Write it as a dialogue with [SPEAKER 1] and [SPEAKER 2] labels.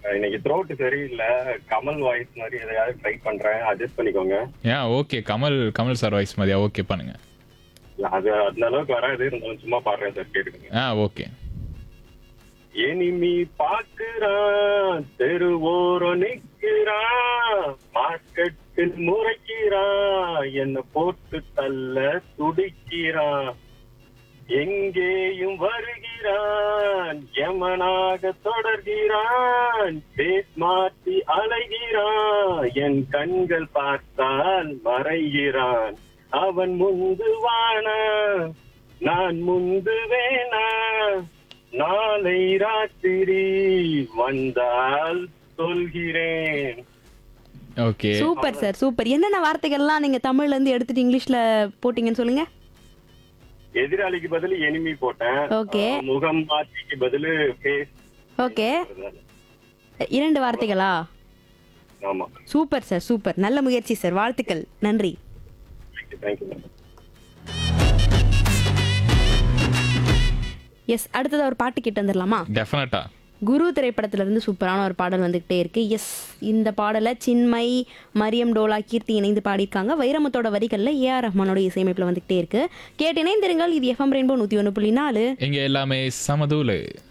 [SPEAKER 1] இன்னைக்கு த்ரோட் சரியில்லை கமல் வாய்ஸ் மாதிரி எதையாவது ட்ரை பண்றேன் அட்ஜஸ்ட் பண்ணிக்கோங்க
[SPEAKER 2] ஏன் okay Kamal Kamal sir voice மாதிரியா ஓகே பண்ணுங்க
[SPEAKER 1] இல்ல, அது அந்த அளவுக்கு வராது இருந்தாலும் சும்மா பாடுறேன் சார் கேட்டுக்கோங்க
[SPEAKER 2] ஆ ஓகே
[SPEAKER 1] எனிமி பாக்குறான் தெருவோரம் நிக்கிறான் மார்க்கெட்டில் முறைக்கிறான் என்ன போட்டு தள்ள துடிக்கிறான் எங்கேயும் வருகிறான் யமனாக தொடர்கிறான் பேஸ் மாற்றி அலைகிறான் என் கண்கள் பார்த்தால் மறைகிறான் அவன் முந்துவானா நான் முந்துவேனா நாளை ராத்திரி வந்தால் சொல்கிறேன்
[SPEAKER 2] ஓகே
[SPEAKER 3] சூப்பர் சார் சூப்பர் என்னென்ன வார்த்தைகள்லாம் நீங்க தமிழ்ல இருந்து எடுத்துட்டு இங்கிலீஷ்ல போட்டீங்கன்னு சொல்லுங்க
[SPEAKER 1] எதிராளிக்கு பதில் எனிமி போட்டேன்
[SPEAKER 3] Okay.
[SPEAKER 1] அஹ் முகம் மாற்றிக்கு பதில் ஃபேஸ்
[SPEAKER 3] ஓகே இரண்டு வார்த்தைகளா
[SPEAKER 1] ஆமா
[SPEAKER 3] சூப்பர் சார் சூப்பர் நல்ல முயற்சி சார் வாழ்த்துக்கள் நன்றி
[SPEAKER 1] தேங்க்யூ
[SPEAKER 3] எஸ் அடுத்தது ஒரு பாட்டு கேட்டு வந்துடலாமா
[SPEAKER 2] டெஃபினட்டா
[SPEAKER 3] குரு திரைப்படத்துல இருந்து சூப்பரான ஒரு பாடல் வந்துகிட்டே இருக்கு எஸ் இந்த பாடலை சின்மை மரியம் டோலா கீர்த்தி இணைந்து பாடியிருக்காங்க வைரமுத்தோட வரிகளில் ஏஆர் ரஹ்மானோட இசையமைப்பில் வந்துகிட்டே இருக்கு கேட்டு இணைந்திருங்கள் இது எஃப்எம் ரெயின்போ நூற்றி ஒன்று புள்ளி நாலு
[SPEAKER 2] இங்க எல்லாமே சமதூலு